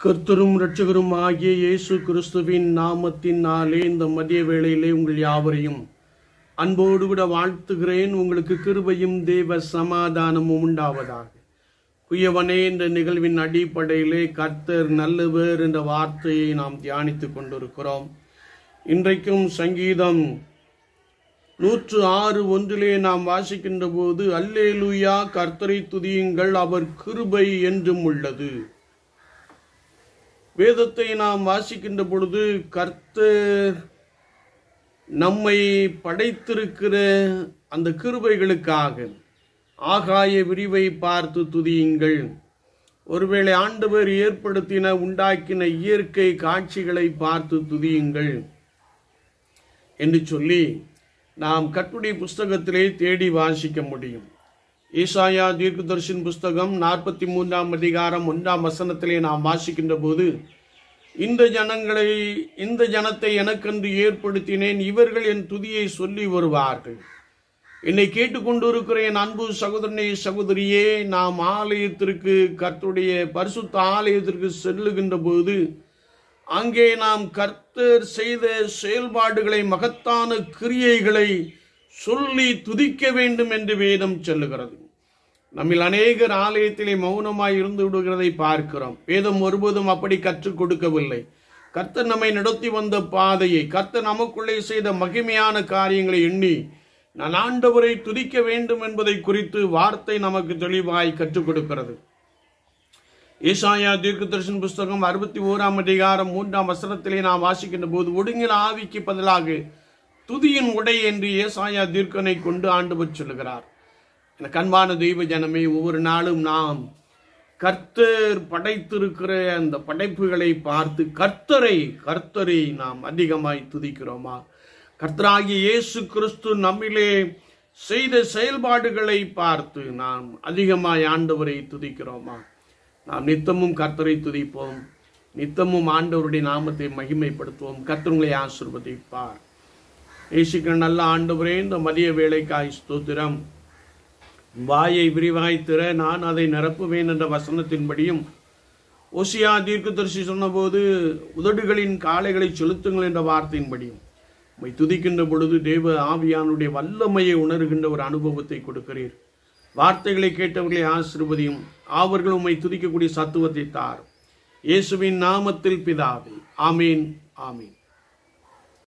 கர்த்தரும் இரட்சகரும் ஆகிய இயேசு கிறிஸ்துவின் நாமத்தினாலே இந்த மதிய வேளையிலே உங்கள் யாவரையும் அன்போடு கூட வாழ்த்துகிறேன் உங்களுக்கு கிருபையும் தேவ சமாதானமும் உண்டாவதாக குயவனே என்ற நிகழ்வின் அடிப்படையிலே கர்த்தர் நல்லவர் என்ற வார்த்தையை நாம் தியானித்துக் கொண்டிருக்கிறோம் இன்றைக்கும் சங்கீதம் நூற்று ஆறு ஒன்றிலே நாம் வாசிக்கின்ற போது அல்லேலூயா கர்த்தரை துதியுங்கள் அவர் கிருபை என்றும் உள்ளது வேதத்தை நாம் வாசிக்கின்ற பொழுது கர்த்தர் நம்மை படைத்திருக்கிற அந்த கிருபைகளுக்காக ஆகாய விரிவை பார்த்து துதியுங்கள் ஒருவேளை ஆண்டவர் ஏற்படுத்தின உண்டாக்கின இயற்கை காட்சிகளை பார்த்து துதியுங்கள் என்று சொல்லி நாம் கட்டுரை புஸ்தகத்திலே தேடி வாசிக்க முடியும் ஈசாயா தீர்க்கதர்ஷின் புஸ்தகம் நாற்பத்தி மூன்றாம் அதிகாரம் ஒன்றாம் வசனத்திலே நாம் வாசிக்கின்ற போது இந்த ஜனங்களை இந்த ஜனத்தை எனக்கென்று ஏற்படுத்தினேன் இவர்கள் என் துதியை சொல்லி வருவார்கள் என்னை கேட்டுக்கொண்டிருக்கிற என் அன்பு சகோதரனே சகோதரியே நாம் ஆலயத்திற்கு கர்த்தருடைய பரிசுத்த ஆலயத்திற்கு செல்லுகின்ற போது அங்கே நாம் கர்த்தர் செய்த செயல்பாடுகளை மகத்தான கிரியைகளை சொல்லி துதிக்க வேண்டும் என்று வேதம் சொல்லுகிறது நம்மில் அநேகர் ஆலயத்திலே மௌனமாய் இருந்து விடுகிறதை பார்க்கிறோம் வேதம் ஒருபோதும் அப்படி கற்றுக் கொடுக்கவில்லை கர்த்தர் நம்மை நடத்தி வந்த பாதையை கர்த்தர் நமக்குள்ளே செய்த மகிமையான காரியங்களை எண்ணி நான் ஆண்டவரை துதிக்க வேண்டும் என்பதை குறித்து வார்த்தை நமக்கு தெளிவாய் கற்றுக் கொடுக்கிறது ஈசாயா தீர்க்கதர்ஷன் புஸ்தகம் அறுபத்தி ஓராம் அதிகாரம் மூன்றாம் வசனத்திலே நாம் வாசிக்கின்ற போது ஒடுங்கின ஆவிக்கு பதிலாக துதியின் உடை என்று ஏசாயா தீர்க்கனை கொண்டு ஆண்டவர் சொல்லுகிறார் எனக்கு அன்பான தெய்வ ஜனமே ஒவ்வொரு நாளும் நாம் கர்த்தர் படைத்திருக்கிற அந்த படைப்புகளை பார்த்து கர்த்தரை கர்த்தரை நாம் அதிகமாய் துதிக்கிறோமா கர்த்தராகிய இயேசு கிறிஸ்து நம்மிலே செய்த செயல்பாடுகளை பார்த்து நாம் அதிகமாய் ஆண்டவரை துதிக்கிறோமா நாம் நித்தமும் கர்த்தரை துதிப்போம் நித்தமும் ஆண்டவருடைய நாமத்தை மகிமைப்படுத்துவோம் கர்த்தருங்களை ஆசிர்வதிப்பார் நேசிக்கிற நல்ல ஆண்டவரே இந்த மதிய வேலைக்காய் ஸ்தோத்திரம் வாயை விரிவாய் திற நான் அதை நிரப்புவேன் என்ற வசனத்தின்படியும் ஓசியா தீர்க்கதரிசி சொன்னபோது உதடுகளின் காளைகளை செலுத்துங்கள் என்ற வார்த்தையின்படியும் உம்மை துதிக்கின்ற பொழுது தேவ ஆவியானுடைய வல்லமையை உணர்கின்ற ஒரு அனுபவத்தை கொடுக்கிறீர் வார்த்தைகளை கேட்டவர்களை ஆசிர்வதியும் அவர்கள் உம்மை துதிக்கக்கூடிய சத்துவத்தை தார் இயேசுவின் நாமத்தில் பிதாவே ஆமீன் ஆமீன்